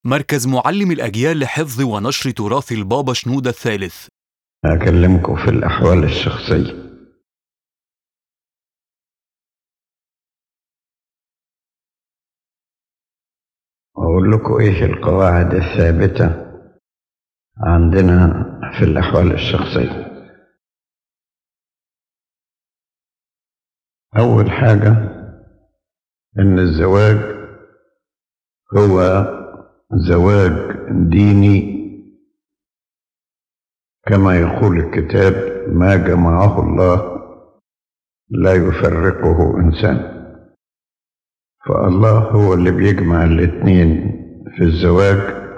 مركز معلم الأجيال لحفظ ونشر تراث البابا شنودة الثالث أكلمكم في الأحوال الشخصية أقول لكم إيه القواعد الثابتة عندنا في الأحوال الشخصية أول حاجة إن الزواج هو زواج ديني كما يقول الكتاب ما جمعه الله لا يفرقه إنسان فالله هو اللي بيجمع الاتنين في الزواج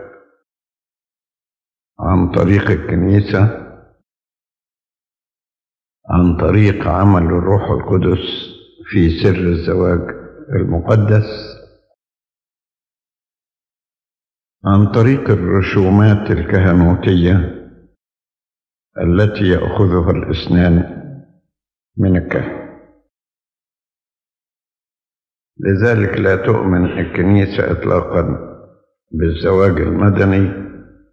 عن طريق الكنيسة عن طريق عمل الروح القدس في سر الزواج المقدس عن طريق الرسومات الكهنوتية التي يأخذها الإسنان من الكهن لذلك لا تؤمن الكنيسة إطلاقا بالزواج المدني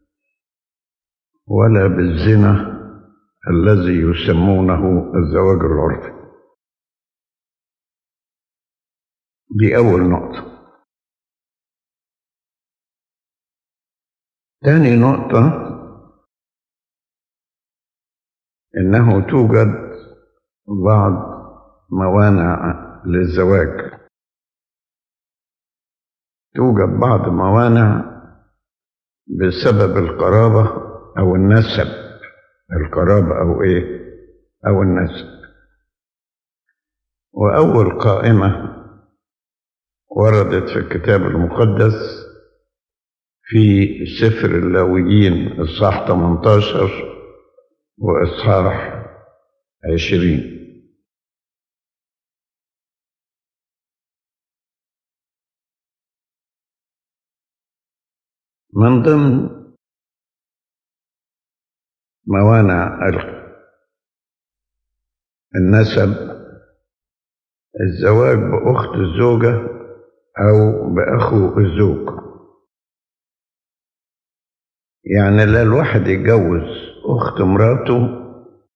ولا بالزنا الذي يسمونه الزواج العرفي دي أول نقطة تاني نقطة إنه توجد بعض موانع للزواج توجد بعض موانع بسبب القرابة أو النسب القرابة أو إيه أو النسب وأول قائمة وردت في الكتاب المقدس في سفر اللاويين إصحاح 18 وإصحاح 20 من ضمن موانع النسب الزواج بأخت الزوجة أو بأخو الزوج يعني لا الواحد يتجوز أخت مراته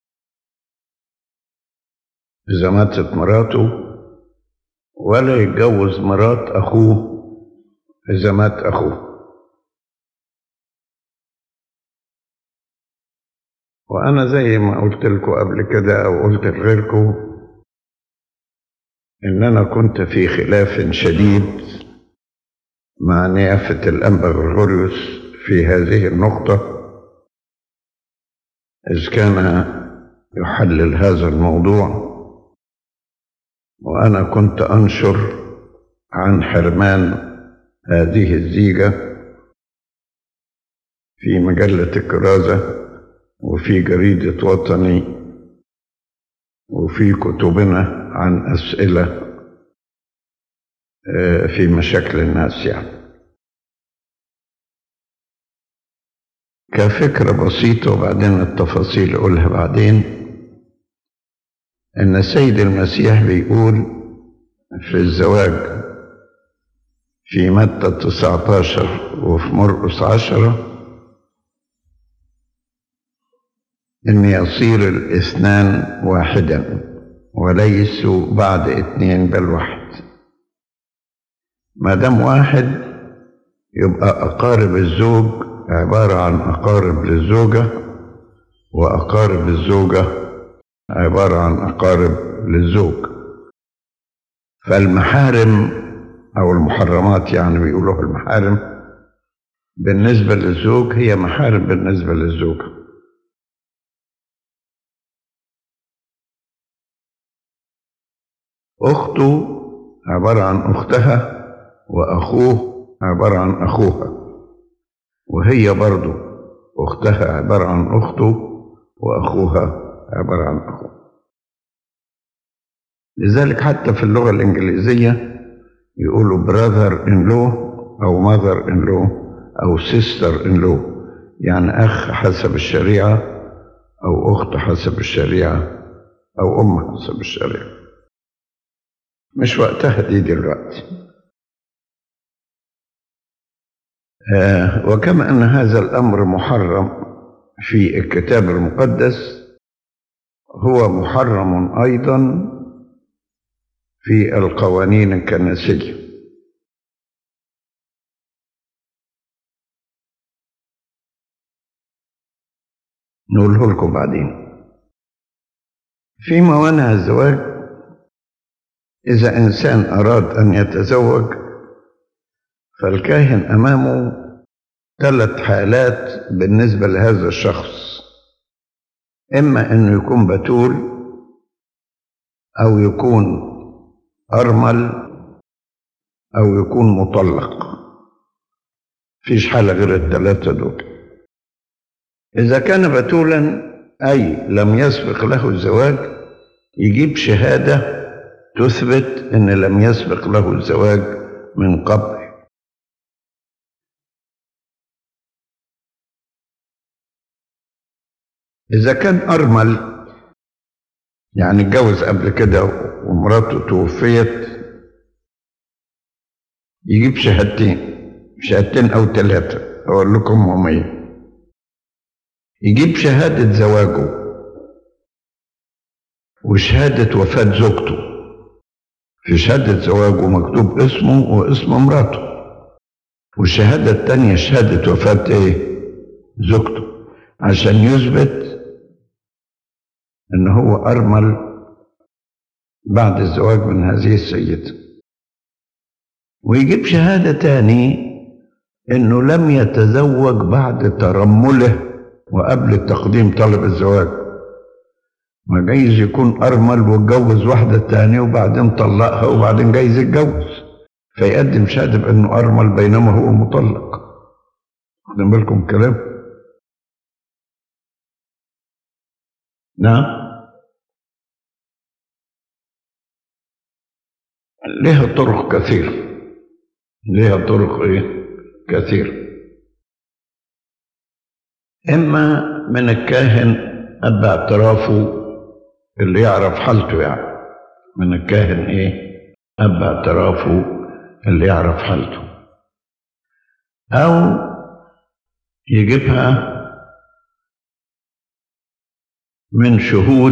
إذا ماتت مراته ولا يتجوز مرات أخوه إذا مات أخوه وأنا زي ما قلت لكم قبل كده أو قلت لغيركم إن أنا كنت في خلاف شديد مع نيافة الأنبا غرغوريوس في هذه النقطة إذ كان يحلل هذا الموضوع وأنا كنت أنشر عن حرمان هذه الزيجة في مجلة الكرازة وفي جريدة وطني وفي كتبنا عن أسئلة في مشاكل الناس يعني كفكرة بسيطة وبعدين التفاصيل أقولها بعدين إن السيد المسيح بيقول في الزواج في متى 19 وفي مرقس 10 إن يصير الاثنان واحدا وليسوا بعد اثنين بل واحد ما دام واحد يبقى أقارب الزوج عبارة عن أقارب للزوجة وأقارب الزوجة عبارة عن أقارب للزوج فالمحارم أو المحرمات يعني بيقولوها المحارم بالنسبة للزوج هي محارم بالنسبة للزوجة أخته عبارة عن أختها وأخوه عبارة عن أخوها وهي برضو أختها عبارة عن أخته وأخوها عبارة عن أخوه لذلك حتى في اللغة الإنجليزية يقولوا brother in law أو mother in law أو sister in law يعني أخ حسب الشريعة أو أخت حسب الشريعة أو أم حسب الشريعة مش وقتها دي دلوقتي آه، وكما أن هذا الأمر محرم في الكتاب المقدس هو محرم أيضا في القوانين الكنسية نقوله لكم بعدين في موانع الزواج إذا إنسان أراد أن يتزوج فالكاهن أمامه ثلاث حالات بالنسبة لهذا الشخص إما أنه يكون بتول أو يكون أرمل أو يكون مطلق فيش حالة غير الثلاثة دول إذا كان بتولا أي لم يسبق له الزواج يجيب شهادة تثبت أن لم يسبق له الزواج من قبل إذا كان أرمل يعني اتجوز قبل كده ومراته توفيت يجيب شهادتين شهادتين أو ثلاثة أقول لكم هم إيه يجيب شهادة زواجه وشهادة وفاة زوجته في شهادة زواجه مكتوب اسمه واسم مراته والشهادة التانية شهادة وفاة ايه زوجته عشان يثبت ان هو ارمل بعد الزواج من هذه السيدة ويجيب شهادة تاني انه لم يتزوج بعد ترمله وقبل تقديم طلب الزواج ما جايز يكون أرمل واتجوز واحدة تانية وبعدين طلقها وبعدين جايز يتجوز فيقدم شهادة بأنه أرمل بينما هو مطلق واخدين بالكم الكلام نعم لها طرق كثيرة لها طرق ايه كثيرة إما من الكاهن أب اعترافه اللي يعرف حالته يعني من الكاهن إيه أب اعترافه اللي يعرف حالته أو يجيبها من شهود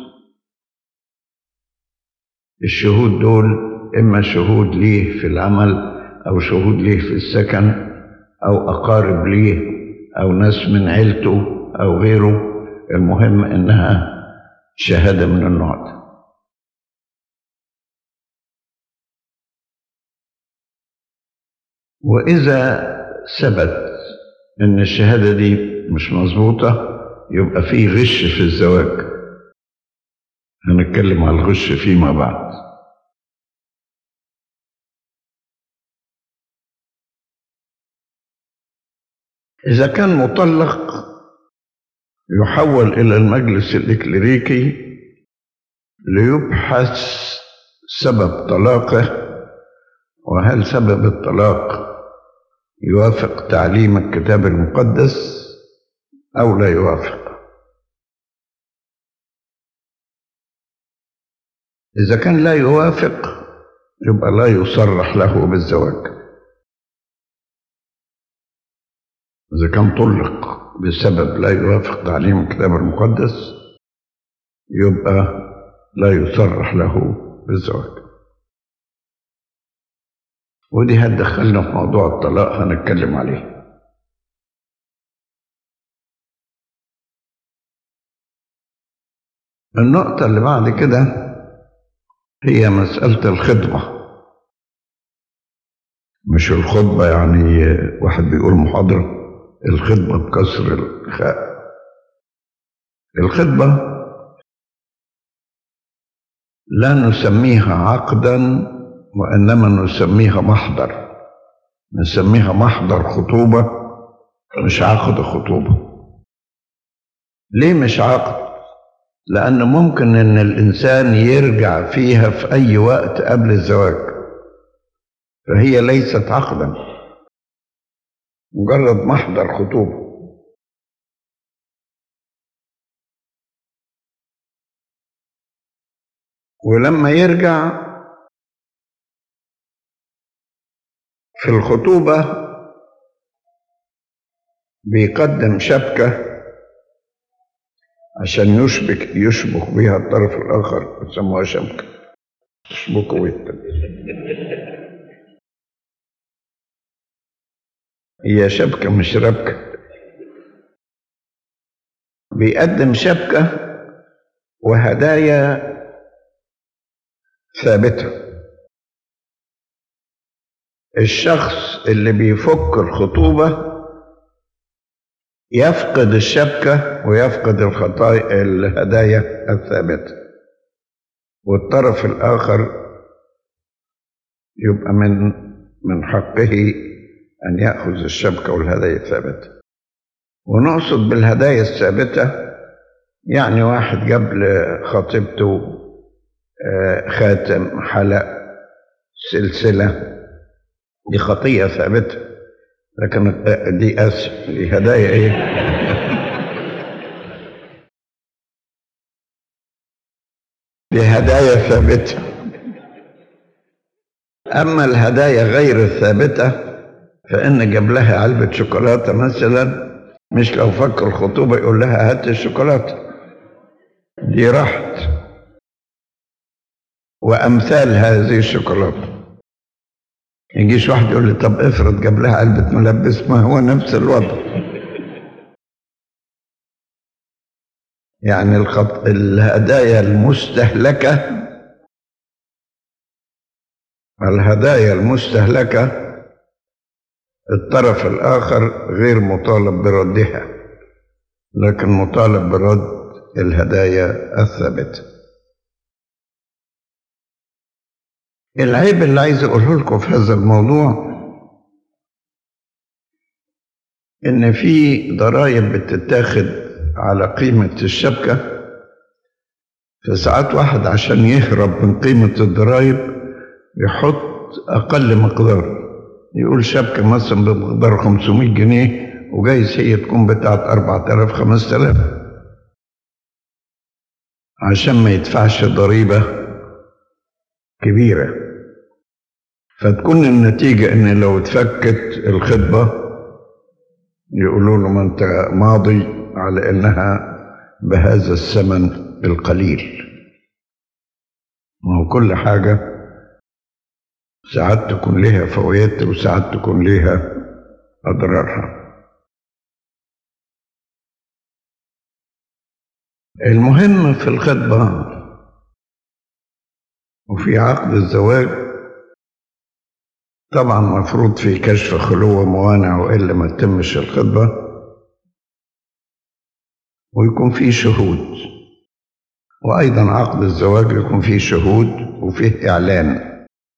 الشهود دول إما شهود ليه في العمل أو شهود ليه في السكن أو أقارب ليه أو ناس من عيلته أو غيره المهم إنها شهادة من النوع ده وإذا ثبت إن الشهادة دي مش مظبوطة يبقى في غش في الزواج هنتكلم على الغش فيما بعد إذا كان مطلق يحول إلى المجلس الإكليريكي ليبحث سبب طلاقه وهل سبب الطلاق يوافق تعليم الكتاب المقدس أو لا يوافق إذا كان لا يوافق يبقى لا يصرح له بالزواج إذا كان طلق بسبب لا يوافق تعليم الكتاب المقدس يبقى لا يصرح له بالزواج ودي هتدخلنا في موضوع الطلاق هنتكلم عليه النقطة اللي بعد كده هي مسألة الخطبة مش الخطبة يعني واحد بيقول محاضرة الخطبة بكسر الخاء الخطبة لا نسميها عقدا وإنما نسميها محضر نسميها محضر خطوبة مش عقد خطوبة ليه مش عقد لأن ممكن إن الإنسان يرجع فيها في أي وقت قبل الزواج فهي ليست عقدا مجرد محضر خطوبة ولما يرجع في الخطوبة بيقدم شبكة عشان يشبك يشبك بها الطرف الآخر يسموها شبكة يشبكوا بيها هي شبكة مش ربكة بيقدم شبكة وهدايا ثابتة الشخص اللي بيفك الخطوبة يفقد الشبكة ويفقد الخطايا الهدايا الثابتة والطرف الآخر يبقى من من حقه أن يأخذ الشبكة والهدايا الثابتة ونقصد بالهدايا الثابتة يعني واحد جاب لخطيبته آه، خاتم حلق سلسلة دي خطية ثابتة لكن دي أسف دي هدايا إيه؟ دي هدايا ثابتة أما الهدايا غير الثابتة فإن جاب لها علبة شوكولاتة مثلا مش لو فك الخطوبة يقول لها هات الشوكولاتة دي راحت وأمثال هذه الشوكولاتة يجيش واحد يقول لي طب افرض جاب لها علبة ملبس ما هو نفس الوضع يعني الخط... الهدايا المستهلكة الهدايا المستهلكة الطرف الآخر غير مطالب بردها لكن مطالب برد الهدايا الثابته العيب اللي عايز اقوله لكم في هذا الموضوع ان في ضرائب بتتاخد على قيمة الشبكة فساعات واحد عشان يهرب من قيمة الضرائب يحط أقل مقدار يقول شبكة مثلا بمقدار 500 جنيه وجايز هي تكون بتاعت 4000 5000 عشان ما يدفعش ضريبة كبيرة فتكون النتيجة إن لو اتفكت الخطبة يقولوا له ما أنت ماضي على إنها بهذا الثمن القليل ما هو كل حاجة ساعات تكون لها فوائد وساعات تكون لها أضرارها المهم في الخطبة وفي عقد الزواج طبعا مفروض في كشف خلوة موانع وإلا ما تتمش الخطبة ويكون في شهود وأيضا عقد الزواج يكون فيه شهود وفيه إعلان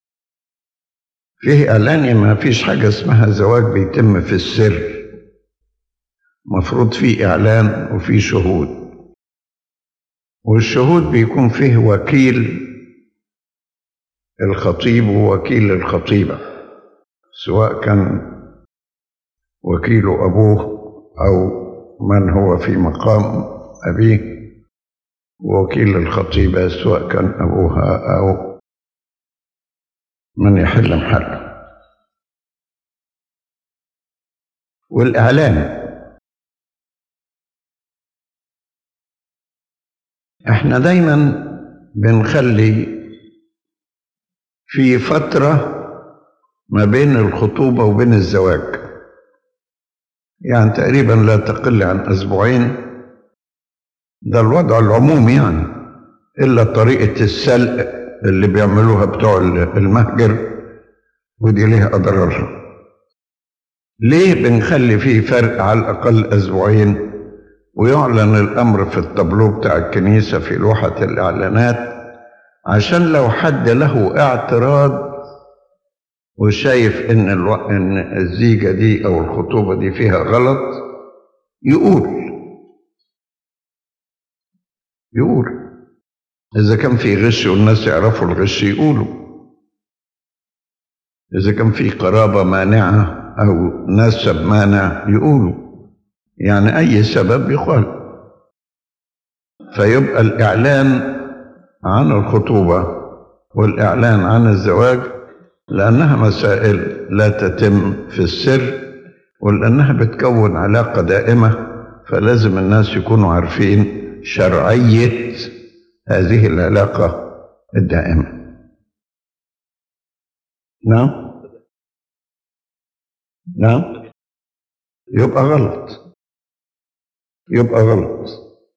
فيه إعلان يعني ما فيش حاجة اسمها زواج بيتم في السر مفروض فيه إعلان وفيه شهود والشهود بيكون فيه وكيل الخطيب ووكيل الخطيبة سواء كان وكيل أبوه أو من هو في مقام أبيه وكيل الخطيبة سواء كان أبوها أو من يحل محله والإعلان احنا دايما بنخلي في فترة ما بين الخطوبة وبين الزواج يعني تقريبا لا تقل عن أسبوعين ده الوضع العمومي يعني إلا طريقة السلق اللي بيعملوها بتوع المهجر ودي ليها أضرارها ليه بنخلي فيه فرق على الأقل أسبوعين ويعلن الأمر في التابلو بتاع الكنيسة في لوحة الإعلانات عشان لو حد له اعتراض وشايف إن, الو... إن الزيجة دي أو الخطوبة دي فيها غلط يقول يقول إذا كان في غش والناس يعرفوا الغش يقولوا إذا كان في قرابة مانعة أو نسب مانع يقولوا يعني أي سبب يقال فيبقى الإعلان عن الخطوبة والإعلان عن الزواج لأنها مسائل لا تتم في السر ولأنها بتكون علاقة دائمة فلازم الناس يكونوا عارفين شرعية هذه العلاقة الدائمة نعم نعم يبقى غلط يبقى غلط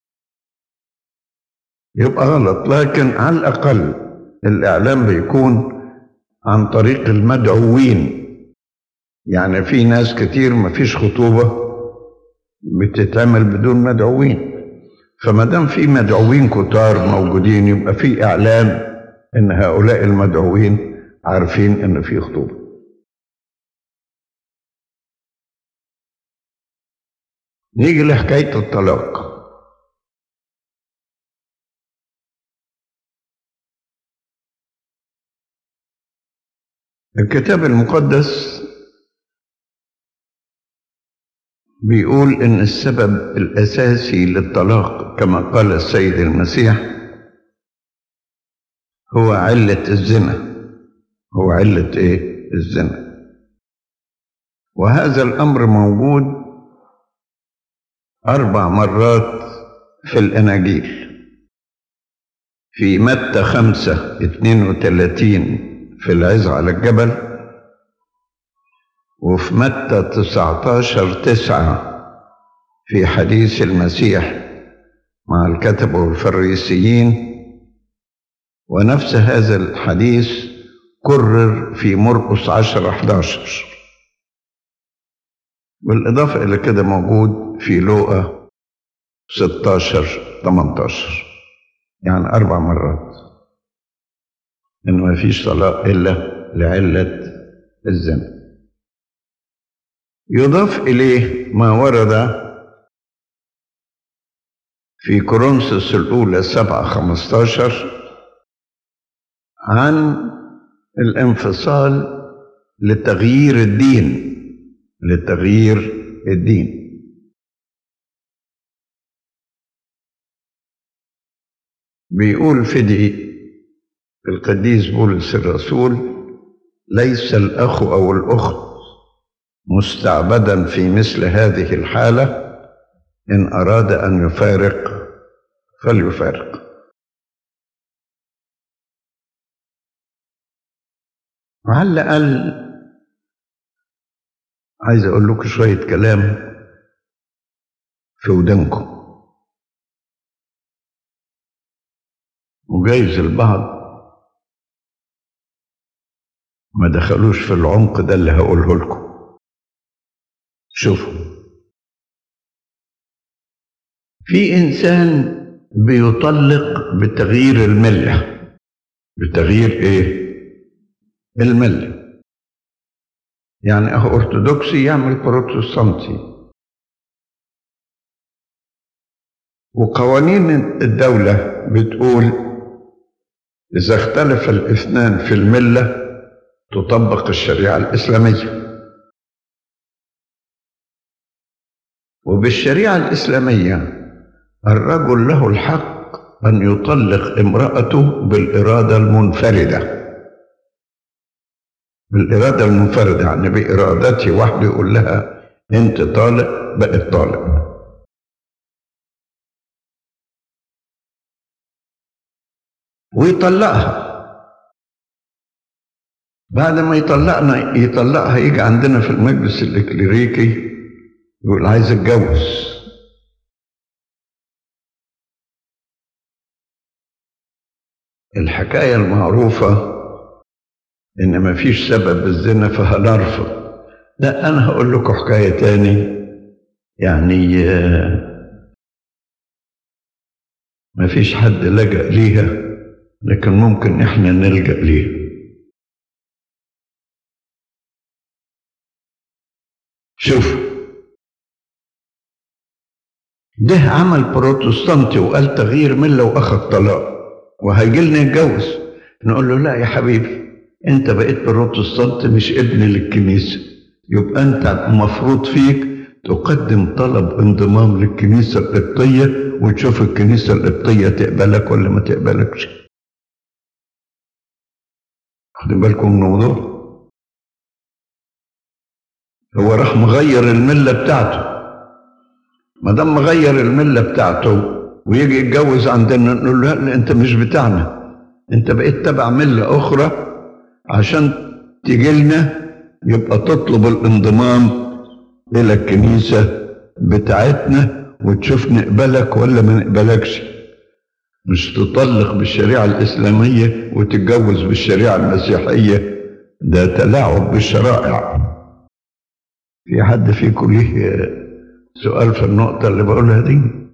يبقى غلط لكن على الأقل الإعلام بيكون عن طريق المدعوين يعني في ناس كتير ما فيش خطوبة بتتعمل بدون مدعوين فما دام في مدعوين كتار موجودين يبقى في إعلام إن هؤلاء المدعوين عارفين إن في خطوبة نيجي لحكاية الطلاق الكتاب المقدس بيقول ان السبب الاساسي للطلاق كما قال السيد المسيح هو عله الزنا هو عله ايه الزنا وهذا الامر موجود اربع مرات في الاناجيل في متى خمسة اتنين وتلاتين في العزة على الجبل وفي متى 19 تسعة في حديث المسيح مع الكتبة والفريسيين ونفس هذا الحديث كرر في مرقس 10 11 بالإضافة إلى كده موجود في لوقا 16 18 يعني أربع مرات إنه ما فيش طلاق إلا لعلة الزنا يضاف إليه ما ورد في كورنثوس الأولى سبعة خمستاشر عن الانفصال لتغيير الدين لتغيير الدين بيقول فدي القديس بولس الرسول ليس الأخ أو الأخت مستعبدا في مثل هذه الحالة إن أراد أن يفارق فليفارق وعلى الأقل عايز أقول لكم شوية كلام في ودانكم وجايز البعض ما دخلوش في العمق ده اللي هقوله لكم شوفوا في إنسان بيطلق بتغيير الملة بتغيير إيه؟ الملة يعني أهو أرثوذكسي يعمل بروتستانتي وقوانين الدولة بتقول إذا اختلف الاثنان في الملة تطبق الشريعة الإسلامية وبالشريعة الإسلامية الرجل له الحق أن يطلق امرأته بالإرادة المنفردة بالإرادة المنفردة يعني بإرادته وحده يقول لها أنت طالق بقت طالق ويطلقها بعد ما يطلقنا يطلقها يجي عندنا في المجلس الإكليريكي يقول عايز اتجوز الحكاية المعروفة إن مفيش سبب الزنا فهنرفض لا أنا هقول لكم حكاية تاني يعني مفيش حد لجأ ليها لكن ممكن إحنا نلجأ ليها شوفوا ده عمل بروتستانتي وقال تغيير مله واخد طلاق وهيجي لنا يتجوز نقول له لا يا حبيبي انت بقيت بروتستانت مش ابن للكنيسه يبقى انت المفروض فيك تقدم طلب انضمام للكنيسه القبطيه وتشوف الكنيسه القبطيه تقبلك ولا ما تقبلكش خدوا بالكم من الموضوع هو راح مغير الملة بتاعته ما دام مغير الملة بتاعته ويجي يتجوز عندنا نقول له لا انت مش بتاعنا انت بقيت تبع ملة اخرى عشان تيجي لنا يبقى تطلب الانضمام الى الكنيسة بتاعتنا وتشوف نقبلك ولا ما نقبلكش مش تطلق بالشريعة الإسلامية وتتجوز بالشريعة المسيحية ده تلاعب بالشرائع في حد فيكم ليه سؤال في النقطة اللي بقولها دي؟